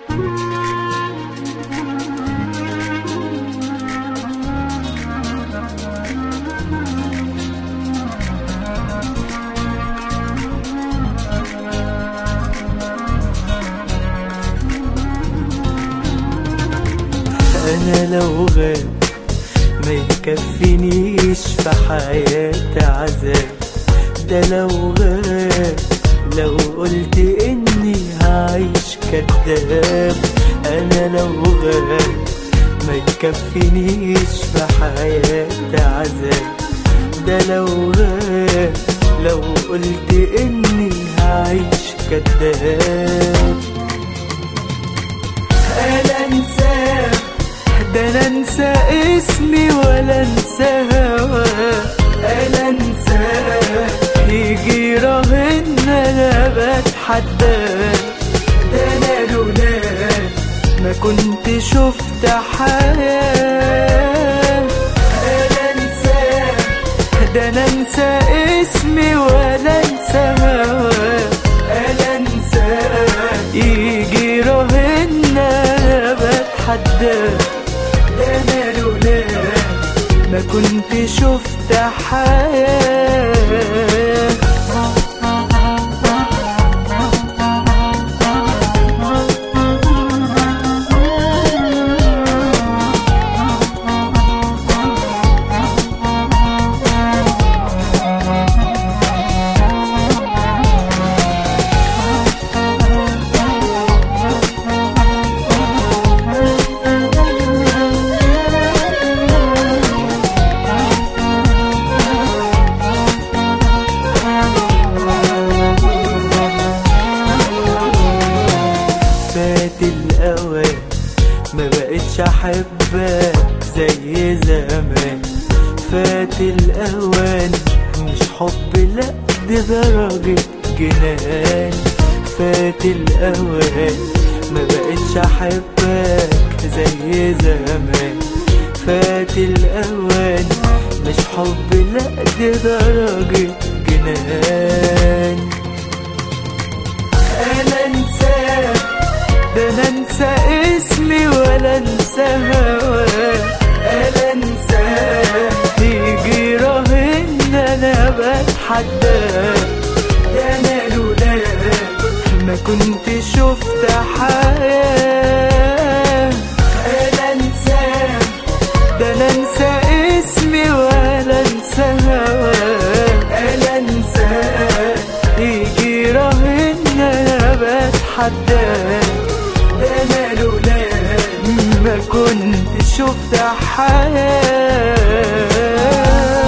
انا لو غاب ما يكفينيش في حياتي عذاب ده لو غاب لو قلت اني هعيش كداب انا لو غاب ما يكفينيش في حياتي عذاب ده لو غاب لو قلت اني هعيش كداب انا انساه ده انا انسى اسمي ولا انسى هواه انا انساه يجي يراهن انا بتحداه ده انا لولاه ما كنت شفت حياه انا انساه ده انا انسى اسمي ولا انسى هواه انا انساه يجي يراهن انا بتحداه ده انا لولاه ما كنت شفت حياه فات الاوان ما بقتش احبك زي زمان فات الاوان مش حب لا دي درجة جنان فات الاوان ما بقتش احبك زي زمان فات الاوان مش حب لا دي درجة جنان انا انساك ده انا انسى اسمي ولا انسى هواه انا انساه يجي يراهن انا بتحداه ده انا لولاه ما كنت شفت حياه انا انساه ده انا انسى اسمي ولا انسى هواه انا انساه يجي يراهن انا بتحداه ده انا لولاه ما كنت شفت حياه